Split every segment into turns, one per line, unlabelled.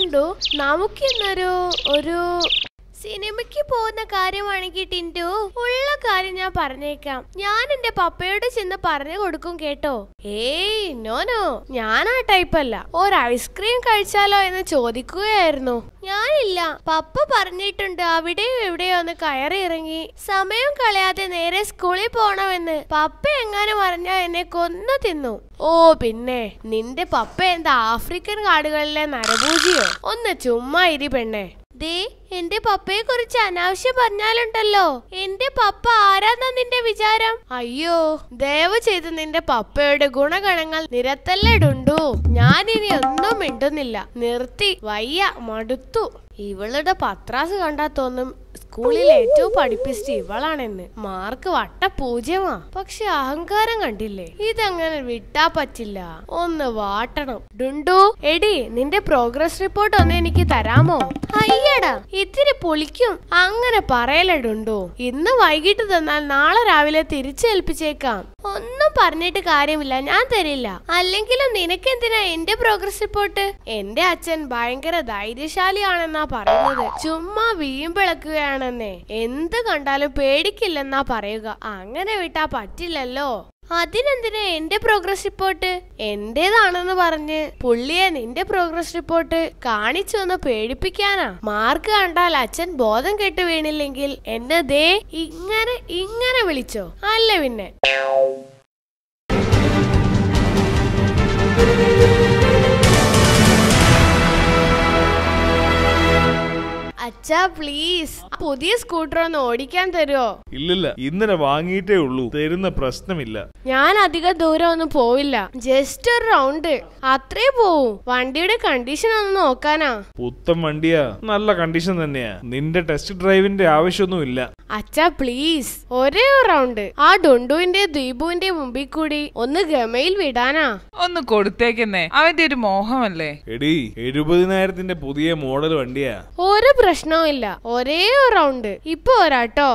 ടിൻഡു നമുക്കിന്നൊരു ഒരു സിനിമയ്ക്ക് പോകുന്ന കാര്യമാണെങ്കിൽ ടിൻഡു ഉള്ള കാര്യം ഞാൻ പറഞ്ഞേക്കാം ഞാൻ എന്റെ പപ്പയോട് ചെന്ന് പറഞ്ഞു കൊടുക്കും കേട്ടോ ഏയ് നോ നോ ഞാൻ ആ ടൈപ്പ് അല്ല ഒരു ഐസ്ക്രീം കഴിച്ചാലോ എന്ന് ചോദിക്കുകയായിരുന്നു ഞാനില്ല പപ്പ പറഞ്ഞിട്ടുണ്ട് അവിടെയോ എവിടെയോ ഒന്ന് കയറി ഇറങ്ങി സമയം കളയാതെ നേരെ സ്കൂളിൽ പോണമെന്ന് പപ്പ എങ്ങാനും പറഞ്ഞാ എന്നെ കൊന്നു തിന്നു ഓ പിന്നെ നിന്റെ പപ്പ എന്താ ആഫ്രിക്കൻ കാടുകളിലെ നരഭൂജിയോ ഒന്ന് ചുമ്മാ ഇരി പെണ്ണെ ദേ എന്റെ പപ്പയെ കുറിച്ച് അനാവശ്യം പറഞ്ഞാലുണ്ടല്ലോ എന്റെ പപ്പ ആരാന്നാ നിന്റെ വിചാരം അയ്യോ ദയവ് ചെയ്ത് നിന്റെ പപ്പയുടെ ഗുണഗണങ്ങൾ നിരത്തല്ലിടുണ്ടു ഞാനിനി ഒന്നും മിണ്ടുന്നില്ല നിർത്തി വയ്യ മടുത്തു ഇവളുടെ പത്രാസ് കണ്ടാ തോന്നും സ്കൂളിൽ ഏറ്റവും പഠിപ്പിച്ചിട്ട് ഇവളാണെന്ന് മാർക്ക് വട്ട പൂജ്യമാ പക്ഷെ അഹങ്കാരം കണ്ടില്ലേ ഇതങ്ങനെ വിട്ടാ പറ്റില്ല ഒന്ന് വാട്ടണം ഡുണ്ടു എടി നിന്റെ പ്രോഗ്രസ് റിപ്പോർട്ട് ഒന്ന് എനിക്ക് തരാമോ അയ്യടാ ഇത്തിരി പൊളിക്കും അങ്ങനെ പറയല ഡുണ്ടു ഇന്ന് വൈകിട്ട് തന്നാൽ നാളെ രാവിലെ തിരിച്ചേൽപ്പിച്ചേക്കാം ഒന്നും പറഞ്ഞിട്ട് കാര്യമില്ല ഞാൻ തരില്ല അല്ലെങ്കിലും നിനക്കെന്തിനാ എന്റെ പ്രോഗ്രസ് റിപ്പോർട്ട് എന്റെ അച്ഛൻ ഭയങ്കര ധൈര്യശാലിയാണെന്നാ പറയുന്നത് ചുമ്മാ വീമ്പിളക്കുകയാണെന്നേ എന്ത് കണ്ടാലും പേടിക്കില്ലെന്നാ പറയുക അങ്ങനെ വിട്ടാ പറ്റില്ലല്ലോ അതിനെന്തിനാ എന്റെ പ്രോഗ്രസ് റിപ്പോർട്ട് എന്റേതാണെന്ന് പറഞ്ഞ് പുള്ളിയെ നിന്റെ പ്രോഗ്രസ് റിപ്പോർട്ട് കാണിച്ചു ഒന്ന് പേടിപ്പിക്കാനാ മാർക്ക് കണ്ടാൽ അച്ഛൻ ബോധം കെട്ട് വീണില്ലെങ്കിൽ എന്നെ ദേ ഇങ്ങനെ ഇങ്ങനെ വിളിച്ചോ അല്ല പിന്നെ അച്ഛാ പ്ലീസ് പുതിയ സ്കൂട്ടർ ഒന്ന് ഓടിക്കാൻ തരുമോ
ഇല്ലില്ല ഇന്നലെ വാങ്ങിയിട്ടേ ഉള്ളൂ തരുന്ന പ്രശ്നമില്ല
ഞാൻ അധിക ദൂരം ഒന്നും പോവില്ല ജസ്റ്റ് ഒരു റൗണ്ട് അത്രേ പോവും വണ്ടിയുടെ കണ്ടീഷൻ ഒന്ന് നോക്കാനാ
പുത്തൻ വണ്ടിയാ നല്ല കണ്ടീഷൻ തന്നെയാ നിന്റെ ടെസ്റ്റ് ഡ്രൈവിന്റെ ആവശ്യമൊന്നുമില്ല
അച്ഛാ പ്ലീസ് ഒരേ ഒരു റൗണ്ട് ആ ഡുണ്ടുവിന്റെ ദീപുവിന്റെ മുമ്പിൽ കൂടി ഒന്ന് ഗമയിൽ വിടാനാ
ഒന്ന് കൊടുത്തേക്കുന്നേ അവന്റെ ഒരു മോഹമല്ലേ
എടി എഴുപതിനായിരത്തിന്റെ പുതിയ മോഡൽ വണ്ടിയാ
ഒരു പ്രശ്നവും ഇല്ല ഒരേ ഒരു റൗണ്ട് ഇപ്പൊ ഒരാട്ടോ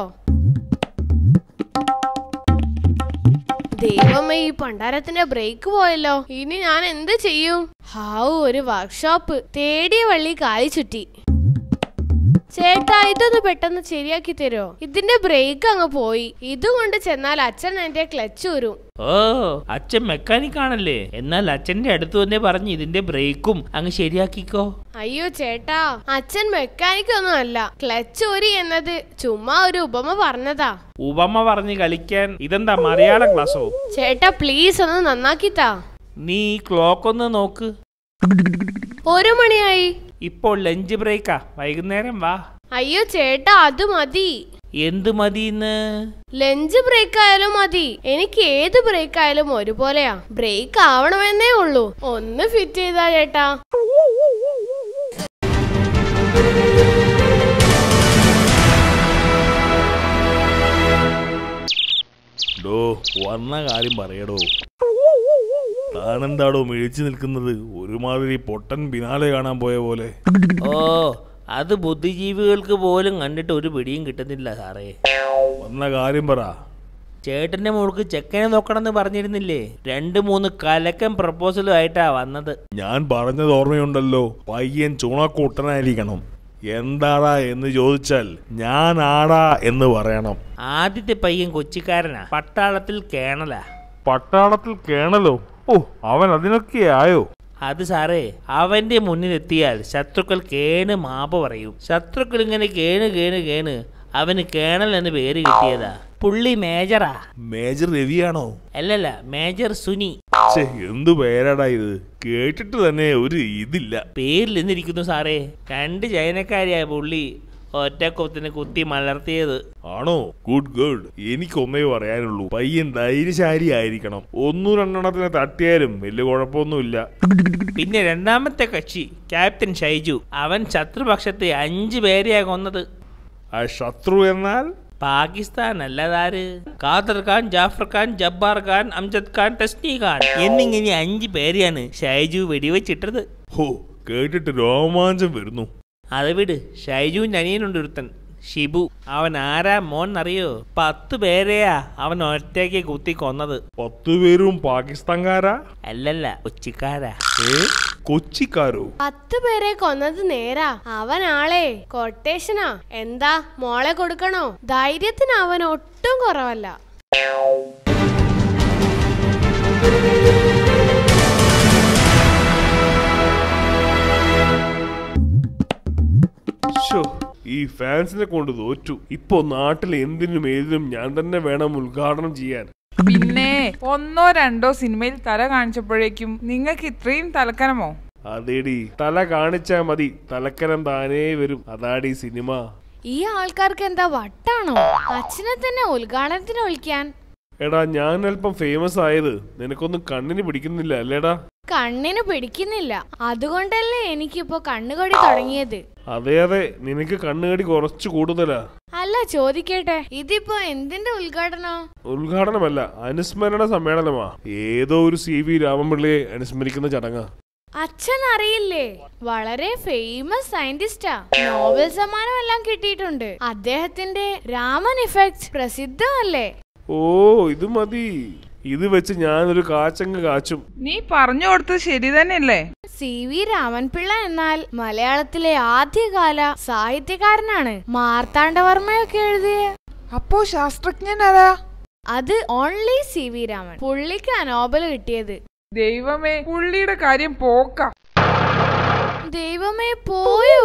ദൈവമേ ഈ പണ്ടാരത്തിന്റെ ബ്രേക്ക് പോയല്ലോ ഇനി ഞാൻ എന്ത് ചെയ്യും ഹാവു ഒരു വർക്ക്ഷോപ്പ് തേടിയ വള്ളി കാലി ചുറ്റി ചേട്ടാ ഇതൊന്ന് പെട്ടെന്ന് ശരിയാക്കി തരുമോ ഇതിന്റെ ബ്രേക്ക് അങ്ങ് പോയി ഇതുകൊണ്ട് ചെന്നാൽ അച്ഛൻ എന്റെ ക്ലച്ച് ഊരും
ഓ അച്ഛൻ മെക്കാനിക് ആണല്ലേ എന്നാൽ അച്ഛന്റെ അടുത്ത് വന്നേ പറഞ്ഞ് ഇതിന്റെ ബ്രേക്കും അങ്ങ് ശരിയാക്കിക്കോ
അയ്യോ ചേട്ടാ അച്ഛൻ മെക്കാനിക് ഒന്നും അല്ല ക്ലച്ച് ഊരി എന്നത് ചുമ്മാ ഒരു ഉപമ പറഞ്ഞതാ
ഉപമ പറഞ്ഞ് കളിക്കാൻ ഇതെന്താ മലയാള ക്ലാസ്സോ
ചേട്ടാ പ്ലീസ് ഒന്ന് നന്നാക്കിത്താ
നീ ഈ ക്ലോക്ക് ഒന്ന് നോക്ക്
ഒരു മണിയായി
ഇപ്പോൾ ലഞ്ച് ബ്രേക്കാ വൈകുന്നേരം വാ
അയ്യോ ചേട്ടാ അത് മതി
എന്ത് മതി ഇന്ന്
ലഞ്ച് ബ്രേക്ക് ആയാലും മതി എനിക്ക് ഏത് ബ്രേക്ക് ആയാലും ഒരുപോലെയാ ബ്രേക്ക് ആവണമെന്നേ ഉള്ളൂ ഒന്ന് ഫിറ്റ് ചെയ്താ ചേട്ടാ
ഡോ വന്ന കാര്യം പറയടോ താനെന്താടോ മിഴിച്ചു നിൽക്കുന്നത് ഒരുമാതിരി പൊട്ടൻ പിന്നാലെ കാണാൻ പോയ പോലെ
ഓ അത് ബുദ്ധിജീവികൾക്ക് പോലും കണ്ടിട്ട് ഒരു പിടിയും കിട്ടുന്നില്ല സാറേ
വന്ന കാര്യം പറ
ചേട്ടന്റെ മോൾക്ക് ചെക്കനെ നോക്കണമെന്ന് പറഞ്ഞിരുന്നില്ലേ രണ്ട് മൂന്ന് കലക്കൻ പ്രപ്പോസലും ആയിട്ടാ വന്നത്
ഞാൻ പറഞ്ഞത് ഓർമ്മയുണ്ടല്ലോ പയ്യൻ ചുണക്കൂട്ടനായിരിക്കണം എന്താടാ എന്ന് ചോദിച്ചാൽ ഞാൻ ആടാ എന്ന് പറയണം
ആദ്യത്തെ പയ്യൻ കൊച്ചിക്കാരനാ പട്ടാളത്തിൽ കേണലാ
പട്ടാളത്തിൽ കേണലോ ഓ അവൻ അതിനൊക്കെ ആയോ
അത് സാറേ അവന്റെ മുന്നിലെത്തിയാൽ ശത്രുക്കൾ കേണ് മാപ്പ് പറയും ശത്രുക്കൾ ഇങ്ങനെ കേണ് കേണ് കേണ് അവന് കേണൽ എന്ന് പേര് കിട്ടിയതാ പുള്ളി മേജറാ
മേജർ രവിയാണോ
അല്ലല്ല മേജർ സുനി
ഛേ എന്തു പേരാടാ ഇത് കേട്ടിട്ട് തന്നെ ഒരു ഇതില്ല
പേരിൽ നിന്നിരിക്കുന്നു സാറേ രണ്ട് ചൈനക്കാരിയായ പുള്ളി ഒറ്റക്കൊത്തിന് കുത്തി മലർത്തിയത്
ആണോ ഗുഡ് ഗുഡ് എനിക്കൊന്നേ പറയാനുള്ളൂ പയ്യൻ ധൈര്യശാലി ആയിരിക്കണം ഒന്നു രണ്ടെണ്ണത്തിന് തട്ടിയാലും വലിയ കുഴപ്പമൊന്നുമില്ല
പിന്നെ രണ്ടാമത്തെ കക്ഷി ക്യാപ്റ്റൻ ഷൈജു അവൻ ശത്രുപക്ഷത്തെ അഞ്ചു പേരെയാ കൊന്നത്
ആ ശത്രു എന്നാൽ
പാകിസ്ഥാൻ അല്ലതാര് ഖാദർ ഖാൻ ജാഫർ ഖാൻ ജബ്ബാർ ഖാൻ അംജദ് ഖാൻ തസ്നി ഖാൻ എന്നിങ്ങനെ അഞ്ച് പേരെയാണ് ഷൈജു വെടിവെച്ചിട്ടത്
ഹോ കേട്ടിട്ട് രോമാഞ്ചം വരുന്നു
അത് വിട് ഷൈജുവിൻ്റെ അനിയനുണ്ട് ഒരുത്തൻ ഷിബു അവൻ ആരാ മോൻ അറിയോ പത്ത് പേരെയാ അവൻ ഒറ്റയ്ക്ക് കുത്തി കൊന്നത്
പത്ത് പേരും പാകിസ്ഥാൻകാരാ
അല്ലല്ല കൊച്ചിക്കാരാ
ഏ കൊച്ചിക്കാരോ
പത്ത് പേരെ കൊന്നത് നേരാ അവനാളെ കൊട്ടേഷനാ എന്താ മോളെ കൊടുക്കണോ ധൈര്യത്തിന് അവൻ ഒട്ടും കുറവല്ല
ശോ, ഈ ഫാൻസിനെ കൊണ്ട് തോറ്റു ഇപ്പൊ നാട്ടിൽ എന്തിനും ഏതിനും ഞാൻ തന്നെ വേണം ഉദ്ഘാടനം ചെയ്യാൻ
പിന്നെ ഒന്നോ രണ്ടോ സിനിമയിൽ തല കാണിച്ചപ്പോഴേക്കും നിങ്ങൾക്ക് ഇത്രയും തലക്കനമോ
അതേടി തല കാണിച്ചാ മതി തലക്കരം താനേ വരും അതാടി സിനിമ
ഈ ആൾക്കാർക്ക് എന്താ വട്ടാണോ അച്ഛനെ തന്നെ ഉദ്ഘാടനത്തിന് വിളിക്കാൻ
എടാ ഞാൻ അല്പം ഫേമസ് ആയത് നിനക്കൊന്നും കണ്ണിന് പിടിക്കുന്നില്ല അല്ലേടാ
കണ്ണിന് പിടിക്കുന്നില്ല അതുകൊണ്ടല്ലേ എനിക്കിപ്പോ കണ്ണുകടി തുടങ്ങിയത്
അതെ അതെ നിനക്ക് കണ്ണുകടി കുറച്ച് കൂടുതലാ
അല്ല ചോദിക്കട്ടെ ഇതിപ്പോ എന്തിന്റെ ഉദ്ഘാടനം
ഉദ്ഘാടനമല്ല അനുസ്മരണ സമ്മേളനമാ ഏതോ ഒരു സി വി രാമൻപിള്ളിയെ അനുസ്മരിക്കുന്ന ചടങ്ങാ
അച്ഛൻ അറിയില്ലേ വളരെ ഫേമസ് സയന്റിസ്റ്റാ നോബൽ സമ്മാനം എല്ലാം കിട്ടിയിട്ടുണ്ട് അദ്ദേഹത്തിന്റെ രാമൻ ഇഫക്റ്റ് പ്രസിദ്ധമല്ലേ
ഓ ഇത് മതി ഇത് വെച്ച് ഞാനൊരു കാച്ചങ്ങ് കാച്ചും
നീ പറഞ്ഞു കൊടുത്തത് ശരി തന്നെയല്ലേ
സി വി രാമൻപിള്ള എന്നാൽ മലയാളത്തിലെ ആദ്യകാല സാഹിത്യകാരനാണ് മാർത്താണ്ഡവർമ്മയൊക്കെ എഴുതിയ
അപ്പോ ശാസ്ത്രജ്ഞനാരാ
അത് ഓൺലി സി വി രാമൻ പുള്ളിക്കാ നോബൽ കിട്ടിയത്
ദൈവമേ പുള്ളിയുടെ കാര്യം പോക്ക
ദൈവമേ പോയോ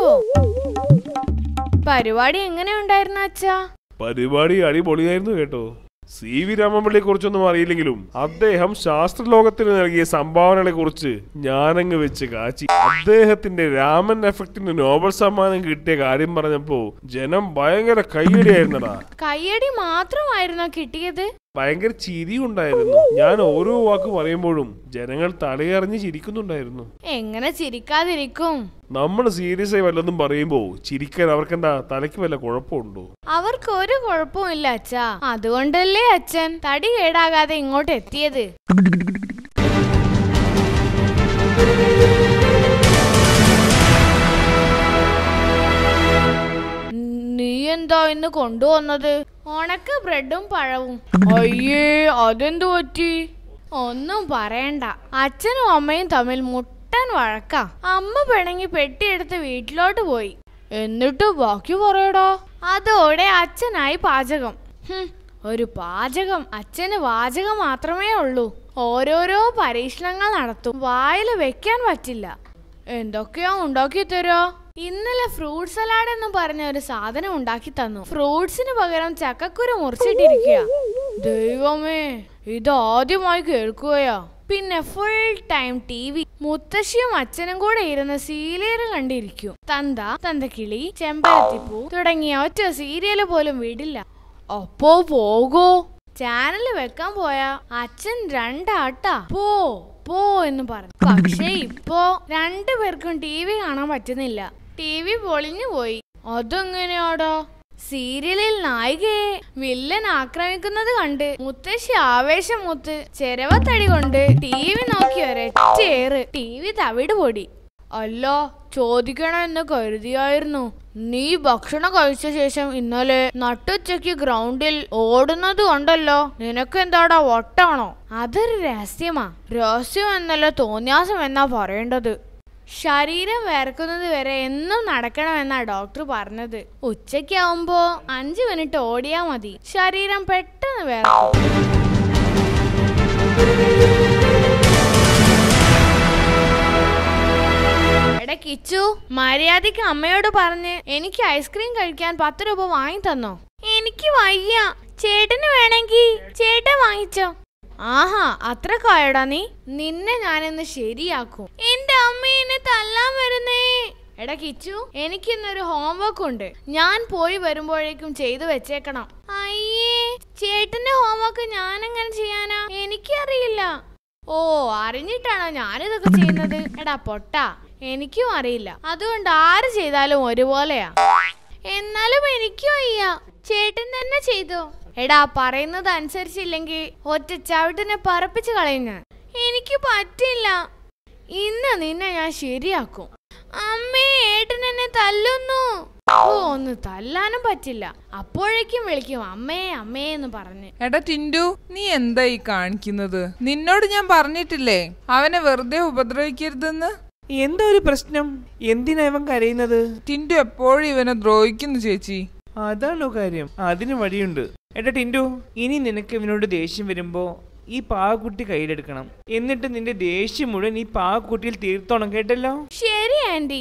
പരിപാടി എങ്ങനെ ഉണ്ടായിരുന്നു അച്ഛാ
പരിപാടി അടിപൊളിയായിരുന്നു കേട്ടോ സി വി രാമൻപിള്ളിയെ കുറിച്ചൊന്നും അറിയില്ലെങ്കിലും അദ്ദേഹം ശാസ്ത്രലോകത്തിന് നൽകിയ സംഭാവനകളെ കുറിച്ച് ഞാനങ്ങ് വെച്ച് കാച്ചി അദ്ദേഹത്തിന്റെ രാമൻ എഫക്റ്റിന് നോബൽ സമ്മാനം കിട്ടിയ കാര്യം പറഞ്ഞപ്പോ ജനം ഭയങ്കര കയ്യടിയായിരുന്നടാ
കയ്യടി മാത്രമായിരുന്നോ കിട്ടിയത്
ഭയങ്കര ചിരി ഉണ്ടായിരുന്നു ഞാൻ ഓരോ വാക്ക് പറയുമ്പോഴും ജനങ്ങൾ തലയറിഞ്ഞ് ചിരിക്കുന്നുണ്ടായിരുന്നു
എങ്ങനെ ചിരിക്കാതിരിക്കും
നമ്മൾ സീരിയസ് ആയി വല്ലതും പറയുമ്പോ ചിരിക്കാൻ അവർക്കെന്താ തലയ്ക്ക് വല്ല കുഴപ്പമുണ്ടോ
അവർക്ക് ഒരു കുഴപ്പവും ഇല്ല അച്ഛാ അതുകൊണ്ടല്ലേ അച്ഛൻ തടി കേടാകാതെ ഇങ്ങോട്ട് എത്തിയത് നീ എന്താ ഇന്ന് കൊണ്ടുവന്നത് ഉണക്ക ബ്രെഡും പഴവും അയ്യേ അതെന്തു പറ്റി ഒന്നും പറയണ്ട അച്ഛനും അമ്മയും തമ്മിൽ മുട്ടൻ വഴക്കാ അമ്മ പിണങ്ങി പെട്ടിയെടുത്ത് വീട്ടിലോട്ട് പോയി എന്നിട്ട് ബാക്കി പറയടാ അതോടെ അച്ഛനായി പാചകം ഹും, ഒരു പാചകം അച്ഛന് വാചകം മാത്രമേ ഉള്ളൂ ഓരോരോ പരീക്ഷണങ്ങൾ നടത്തും വായിൽ വെക്കാൻ പറ്റില്ല എന്തൊക്കെയാ ഉണ്ടാക്കി തരോ ഇന്നലെ ഫ്രൂട്ട് സലാഡ് എന്ന് പറഞ്ഞ ഒരു സാധനം ഉണ്ടാക്കി തന്നു ഫ്രൂട്ട്സിന് പകരം ചക്കക്കുരു മുറിച്ചിട്ടിരിക്കുക ദൈവമേ ഇത് ആദ്യമായി കേൾക്കുകയാ പിന്നെ ഫുൾ ടൈം ടി വി മുത്തശ്ശിയും അച്ഛനും കൂടെ ഇരുന്ന് സീരിയൽ കണ്ടിരിക്കും തന്ത തന്തക്കിളി ചെമ്പരത്തിപ്പൂ തുടങ്ങിയ ഒറ്റ സീരിയല് പോലും വിടില്ല അപ്പോ പോകോ ചാനൽ വെക്കാൻ പോയാ അച്ഛൻ രണ്ടാട്ടാ പോ പോ എന്ന് പറഞ്ഞു പക്ഷേ ഇപ്പോ രണ്ടു പേർക്കും ടി വി കാണാൻ പറ്റുന്നില്ല ടി വി പൊളിഞ്ഞു പോയി അതെങ്ങനെയാടോ സീരിയലിൽ നായികയെ വില്ലൻ ആക്രമിക്കുന്നത് കണ്ട് മുത്തശ്ശി ആവേശം മുത്ത് ചെരവത്തടി കൊണ്ട് ടി വി നോക്കി ഒരൊറ്റയേറ് ടി വി തവിട് പൊടി അല്ല ചോദിക്കണമെന്ന് കരുതിയായിരുന്നു നീ ഭക്ഷണം കഴിച്ച ശേഷം ഇന്നലെ നട്ടുച്ചയ്ക്ക് ഗ്രൗണ്ടിൽ ഓടുന്നത് കൊണ്ടല്ലോ നിനക്കെന്താടാ വട്ടാണോ അതൊരു രഹസ്യമാ രഹസ്യം എന്നല്ല തോന്നിയാസം എന്നാ പറയേണ്ടത് ശരീരം വേർക്കുന്നത് വരെ എന്നും നടക്കണമെന്നാ ഡോക്ടർ പറഞ്ഞത് ഉച്ചയ്ക്കാവുമ്പോ അഞ്ചു മിനിറ്റ് ഓടിയാ മതി ശരീരം പെട്ടെന്ന് വേർക്കും എടാ കിച്ചു മര്യാദക്ക് അമ്മയോട് പറഞ്ഞ് എനിക്ക് ഐസ്ക്രീം കഴിക്കാൻ പത്ത് രൂപ വാങ്ങി തന്നോ എനിക്ക് വയ്യ ചേട്ടന് വേണമെങ്കിൽ ചേട്ടൻ വാങ്ങിച്ചോ ആഹാ അത്ര കായടാ നീ നിന്നെ ഞാനിന്ന് ശരിയാക്കും എന്റെ അമ്മ എന്നെ തല്ലാൻ വരുന്നേ എടാ കിച്ചു എനിക്കിന്നൊരു ഹോംവർക്ക് ഉണ്ട് ഞാൻ പോയി വരുമ്പോഴേക്കും ചെയ്തു വെച്ചേക്കണം അയ്യേ ചേട്ടന്റെ ഹോംവർക്ക് ഞാൻ എങ്ങനെ ചെയ്യാനാ എനിക്കറിയില്ല ഓ അറിഞ്ഞിട്ടാണോ ഞാനിതൊക്കെ ചെയ്യുന്നത് എടാ പൊട്ടാ എനിക്കും അറിയില്ല അതുകൊണ്ട് ആര് ചെയ്താലും ഒരുപോലെയാ എന്നാലും എനിക്കും വയ്യ ചേട്ടൻ തന്നെ ചെയ്തോ എടാ പറയുന്നത് അനുസരിച്ചില്ലെങ്കിൽ ഒറ്റ ചവിട്ടിനെ പറപ്പിച്ച് കളയുന്ന എനിക്ക് പറ്റില്ല ഇന്ന് നിന്നെ ഞാൻ ശരിയാക്കും അമ്മേ ഏട്ടൻ എന്നെ തല്ലുന്നു
ഓ ഒന്ന് തല്ലാനും പറ്റില്ല അപ്പോഴേക്കും വിളിക്കും അമ്മേ അമ്മേ എന്ന് പറഞ്ഞ്
എടാ ടിൻഡു നീ എന്താ ഈ കാണിക്കുന്നത് നിന്നോട് ഞാൻ പറഞ്ഞിട്ടില്ലേ അവനെ വെറുതെ ഉപദ്രവിക്കരുതെന്ന്
എന്താ ഒരു പ്രശ്നം എന്തിനാ ഇവൻ കരയുന്നത്
ടിൻഡു എപ്പോഴും ഇവനെ ദ്രോഹിക്കുന്നു ചേച്ചി
അതാണോ കാര്യം അതിന് വഴിയുണ്ട് എടാ ടിൻഡു ഇനി നിനക്ക് ഇവനോട് ദേഷ്യം വരുമ്പോ ഈ പാവക്കുട്ടി കയ്യിലെടുക്കണം എന്നിട്ട് നിന്റെ ദേഷ്യം മുഴുവൻ ഈ പാവക്കുട്ടിയിൽ തീർത്തോണം കേട്ടല്ലോ
ശരി ആന്റി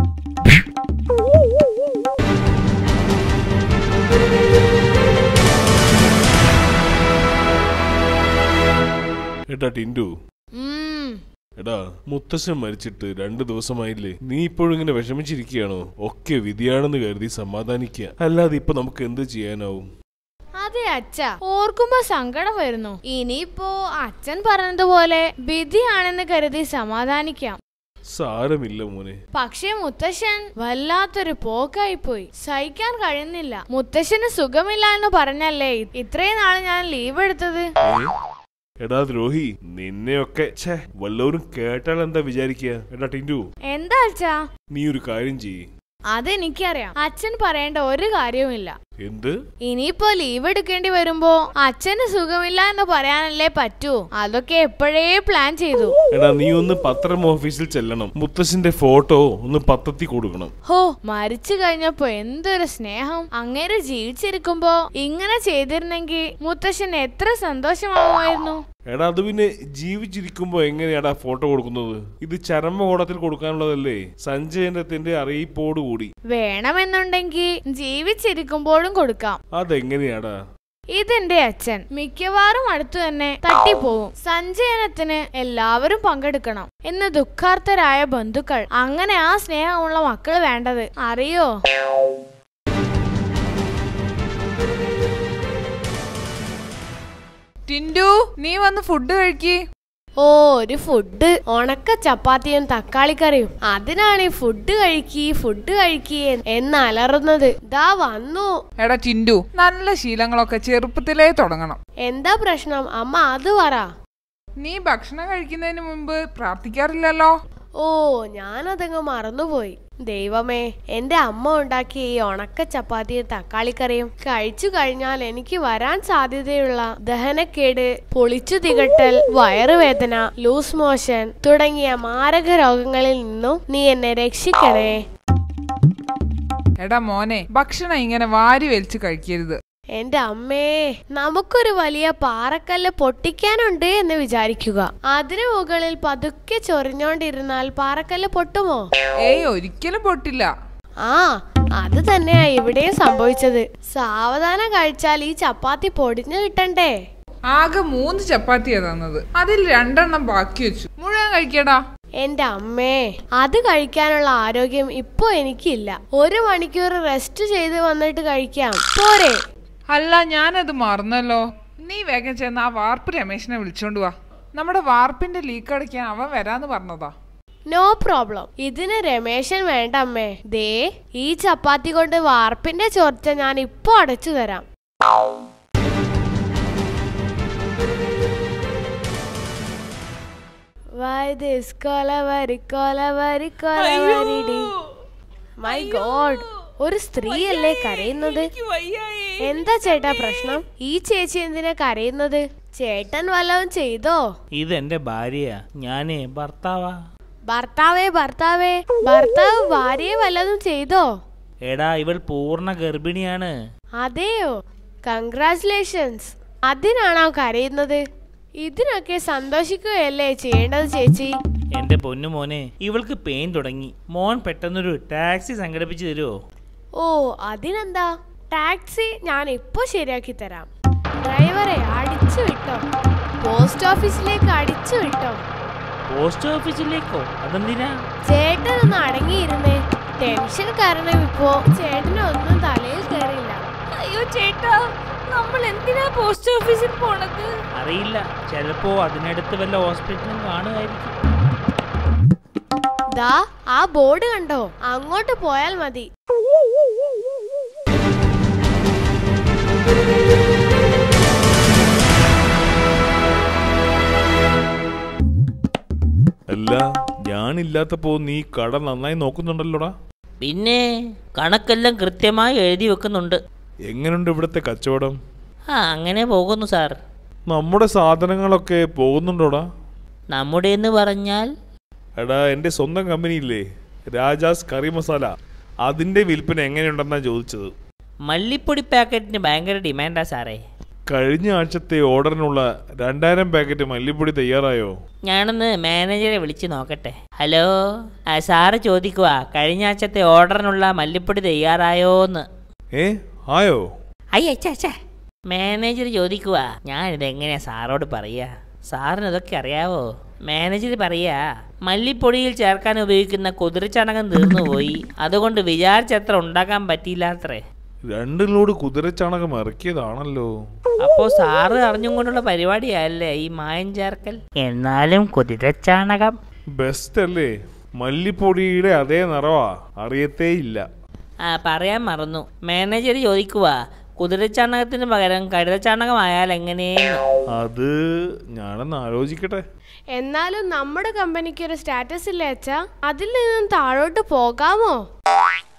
എടാ ടിൻഡു
ഉം
എടാ മുത്തശ്ശൻ മരിച്ചിട്ട് രണ്ടു ദിവസമായില്ലേ നീ ഇപ്പോഴും ഇങ്ങനെ വിഷമിച്ചിരിക്കുകയാണോ ഒക്കെ വിധിയാണെന്ന് കരുതി സമാധാനിക്കുക അല്ലാതെ ഇപ്പൊ നമുക്ക് എന്ത് ചെയ്യാനാവും
അതെ അച്ഛ ഓർക്കുമ്പോ സങ്കടം വരുന്നു ഇനിയിപ്പോ അച്ഛൻ പറഞ്ഞതുപോലെ വിധിയാണെന്ന് കരുതി സമാധാനിക്കാം
സാരമില്ല മോനെ
പക്ഷേ മുത്തശ്ശൻ വല്ലാത്തൊരു പോക്കായി പോയി സഹിക്കാൻ കഴിയുന്നില്ല മുത്തശ്ശന് സുഖമില്ല എന്ന് പറഞ്ഞല്ലേ ഇത്രയും നാള് ഞാൻ ലീവ് എടുത്തത്
ഏ? എടാ ദ്രോഹി നിന്നെയൊക്കെ ഛേ വല്ലവരും കേട്ടാൽ എന്താ വിചാരിക്കുക എടാ ടിൻഡു
എന്താ അച്ഛാ
നീ ഒരു കാര്യം ചെയ്യ്
അതെനിക്കറിയാം അച്ഛൻ പറയേണ്ട ഒരു കാര്യവുമില്ല
എന്ത്
ഇനിയിപ്പോ ലീവ് എടുക്കേണ്ടി വരുമ്പോ അച്ഛന് സുഖമില്ല എന്ന് പറയാനല്ലേ പറ്റൂ അതൊക്കെ എപ്പോഴേ പ്ലാൻ ചെയ്തു
എടാ നീ ഒന്ന് പത്രം ഓഫീസിൽ ചെല്ലണം മുത്തശ്ശന്റെ ഫോട്ടോ ഒന്ന് പത്രത്തിൽ കൊടുക്കണം
ഹോ മരിച്ചു കഴിഞ്ഞപ്പോ എന്തൊരു സ്നേഹം അങ്ങേര് ജീവിച്ചിരിക്കുമ്പോ ഇങ്ങനെ ചെയ്തിരുന്നെങ്കിൽ മുത്തശ്ശൻ എത്ര സന്തോഷമാവുമായിരുന്നു
എടാ അത് പിന്നെ ജീവിച്ചിരിക്കുമ്പോ എങ്ങനെയാടാ ഫോട്ടോ കൊടുക്കുന്നത് ഇത് ചരമകോടത്തിൽ കൊടുക്കാനുള്ളതല്ലേ സഞ്ജയനത്തിന്റെ അറിയിപ്പോടുകൂടി
വേണമെന്നുണ്ടെങ്കിൽ ജീവിച്ചിരിക്കുമ്പോഴും കൊടുക്കാം
അതെങ്ങനെയാടാ
ഇതെന്റെ അച്ഛൻ മിക്കവാറും അടുത്തു തന്നെ തട്ടിപ്പോവും സഞ്ചയനത്തിന് എല്ലാവരും പങ്കെടുക്കണം എന്ന് ദുഃഖാർത്ഥരായ ബന്ധുക്കൾ അങ്ങനെ ആ സ്നേഹമുള്ള മക്കൾ വേണ്ടത് അറിയോ
ടിൻഡു നീ വന്ന് ഫുഡ് കഴിക്ക്
ഓ ഒരു ഫുഡ് ഉണക്ക ചപ്പാത്തിയും തക്കാളിക്കറിയും അതിനാണ് ഈ ഫുഡ് കഴിക്കി ഫുഡ് കഴിക്കി എന്ന് അലറുന്നത് ദാ വന്നു
എടാ ടിൻഡു നല്ല ശീലങ്ങളൊക്കെ ചെറുപ്പത്തിലേ തുടങ്ങണം
എന്താ പ്രശ്നം അമ്മ അത് പറ
നീ ഭക്ഷണം കഴിക്കുന്നതിന് മുമ്പ് പ്രാർത്ഥിക്കാറില്ലല്ലോ
ഓ ഞാനതങ്ങ് മറന്നുപോയി ദൈവമേ എന്റെ അമ്മ ഉണ്ടാക്കിയ ഈ ഉണക്ക ചപ്പാത്തിയും തക്കാളിക്കറിയും കഴിച്ചു കഴിഞ്ഞാൽ എനിക്ക് വരാൻ സാധ്യതയുള്ള ദഹനക്കേട് പൊളിച്ചു തികട്ടൽ വയറുവേദന ലൂസ് മോഷൻ തുടങ്ങിയ മാരക രോഗങ്ങളിൽ നിന്നും നീ എന്നെ രക്ഷിക്കണേ
എടാ മോനെ ഭക്ഷണം ഇങ്ങനെ വാരി വലിച്ച് കഴിക്കരുത്
എന്റെ അമ്മേ നമുക്കൊരു വലിയ പാറക്കല്ല് പൊട്ടിക്കാനുണ്ട് എന്ന് വിചാരിക്കുക അതിനു മുകളിൽ പതുക്കെ ചൊറിഞ്ഞോണ്ടിരുന്നാൽ പാറക്കല്ല് പൊട്ടുമോ
ഏയ് ഒരിക്കലും പൊട്ടില്ല
ആ അത് തന്നെയാ ഇവിടെയും സംഭവിച്ചത് സാവധാനം കഴിച്ചാൽ ഈ ചപ്പാത്തി പൊടിഞ്ഞു കിട്ടണ്ടേ
ആകെ മൂന്ന് ചപ്പാത്തിയാ തന്നത് അതിൽ രണ്ടെണ്ണം ബാക്കി വെച്ചു മുഴുവൻ കഴിക്കടാ
എന്റെ അമ്മേ അത് കഴിക്കാനുള്ള ആരോഗ്യം ഇപ്പൊ എനിക്കില്ല ഒരു മണിക്കൂർ റെസ്റ്റ് ചെയ്ത് വന്നിട്ട് കഴിക്കാം പോരെ
അല്ല ഞാനത് മറന്നല്ലോ നീ വേഗം ചെന്ന് ആ വാർപ്പ് രമേശിനെ വിളിച്ചോണ്ട് വാ നമ്മുടെ വാർപ്പിന്റെ ലീക്ക് അടയ്ക്കാൻ അവൻ വരാന്ന് പറഞ്ഞതാ
നോ പ്രോബ്ലം ഇതിന് രമേശൻ വേണ്ട അമ്മേ ദേ ഈ ചപ്പാത്തി കൊണ്ട് വാർപ്പിന്റെ ചോർച്ച ഞാൻ ഇപ്പൊ അടച്ചു തരാം വൈദിസ്കൊല വരിക്കൊല വരിക്കൊല വരിടി മൈ ഗോഡ് ഒരു സ്ത്രീയല്ലേ കരയുന്നത് എന്താ ചേട്ടാ പ്രശ്നം ഈ ചേച്ചി എന്തിനാ കരയുന്നത് ചേട്ടൻ വല്ലതും ചെയ്തോ
ഇതെന്റെ ഭാര്യയാ ഞാനേ ഭർത്താവാ
ഭർത്താവേ ഭർത്താവേ ഭർത്താവ് ഭാര്യയെ വല്ലതും ചെയ്തോ
എടാ ഇവൾ പൂർണ്ണ ഗർഭിണിയാണ്
അതെയോ കൺഗ്രാറ്റുലേഷൻസ് അതിനാണോ കരയുന്നത് ഇതിനൊക്കെ സന്തോഷിക്കുകയല്ലേ ചെയ്യേണ്ടത് ചേച്ചി
എന്റെ പൊന്നു മോനെ ഇവൾക്ക് പെയിൻ തുടങ്ങി മോൻ പെട്ടെന്നൊരു ടാക്സി സംഘടിപ്പിച്ചു തരുമോ
ഓ അതിനെന്താ ടാക്സി ഞാൻ ഇപ്പൊ ശരിയാക്കി തരാം ഡ്രൈവറെ അടിച്ചു വിട്ടോ പോസ്റ്റ് ഓഫീസിലേക്ക് അടിച്ചു വിട്ടോ
പോസ്റ്റ് ഓഫീസിലേക്കോ അതെന്തിനാ
ചേട്ടൻ ഒന്ന് അടങ്ങിയിരുന്നേ ടെൻഷൻ കാരണം ഇപ്പോ ചേട്ടനൊന്നും തലയിൽ കയറിയില്ല
അയ്യോ ചേട്ടാ നമ്മൾ എന്തിനാ പോസ്റ്റ് ഓഫീസിൽ പോണത്
അറിയില്ല ചിലപ്പോ അതിനടുത്ത് വല്ല ഹോസ്പിറ്റലും കാണുമായിരിക്കും
ദാ ആ ബോർഡ് കണ്ടോ അങ്ങോട്ട് പോയാൽ മതി
അല്ല ഞാനില്ലാത്തപ്പോ നീ കട നന്നായി നോക്കുന്നുണ്ടല്ലോടാ
പിന്നെ കണക്കെല്ലാം കൃത്യമായി എഴുതി വെക്കുന്നുണ്ട്
എങ്ങനെയുണ്ട് ഇവിടുത്തെ കച്ചവടം
ആ അങ്ങനെ പോകുന്നു സാർ
നമ്മുടെ സാധനങ്ങളൊക്കെ പോകുന്നുണ്ടോടാ
നമ്മുടെ എന്ന് പറഞ്ഞാൽ
എടാ എൻ്റെ സ്വന്തം കമ്പനിയില്ലേ രാജാസ് കറി മസാല അതിൻ്റെ വിൽപ്പന എങ്ങനെയുണ്ടെന്നാ ചോദിച്ചത്
മല്ലിപ്പൊടി പാക്കറ്റിന് ഭയങ്കര ഡിമാൻഡാ സാറേ
കഴിഞ്ഞ ആഴ്ചത്തെ ഓർഡറിനുള്ള രണ്ടായിരം പാക്കറ്റ് മല്ലിപ്പൊടി തയ്യാറായോ
ഞാനൊന്ന് മാനേജറെ വിളിച്ച് നോക്കട്ടെ ഹലോ ആ സാറ് ചോദിക്കുവാ കഴിഞ്ഞ ആഴ്ചത്തെ ഓർഡറിനുള്ള മല്ലിപ്പൊടി തയ്യാറായോന്ന്
ഏ ആയോ
അയ്യ അച്ഛാ മാനേജർ ചോദിക്കുവാ ഞാൻ ഇതെങ്ങനെയാ സാറോട് പറയാ സാറിന് ഇതൊക്കെ അറിയാവോ മാനേജർ പറയാ മല്ലിപ്പൊടിയിൽ ചേർക്കാൻ ഉപയോഗിക്കുന്ന കുതിരച്ചണകം തീർന്നുപോയി അതുകൊണ്ട് വിചാരിച്ചത്ര ഉണ്ടാക്കാൻ പറ്റിയില്ലാത്രേ
രണ്ട് ലോഡ് കുതിരച്ചാണകം ഇറക്കിയതാണല്ലോ
അപ്പോ സാറ് അറിഞ്ഞും കൊണ്ടുള്ള പരിപാടിയല്ലേ ഈ മായം ചേർക്കൽ എന്നാലും കുതിരച്ചാണകം
ബെസ്റ്റ് അല്ലേ മല്ലിപ്പൊടിയുടെ അതേ നിറവാ അറിയത്തേ ഇല്ല
ആ പറയാൻ മറന്നു മാനേജർ ചോദിക്കുവാ കുതിരച്ചാണകത്തിന് പകരം കഴുതച്ചാണകമായാൽ എങ്ങനെയെന്ന്
അത് ഞാനൊന്ന് ആലോചിക്കട്ടെ
എന്നാലും നമ്മുടെ കമ്പനിക്ക് ഒരു സ്റ്റാറ്റസ് ഇല്ലേ അച്ഛാ അതിൽ നിന്നും താഴോട്ട് പോകാമോ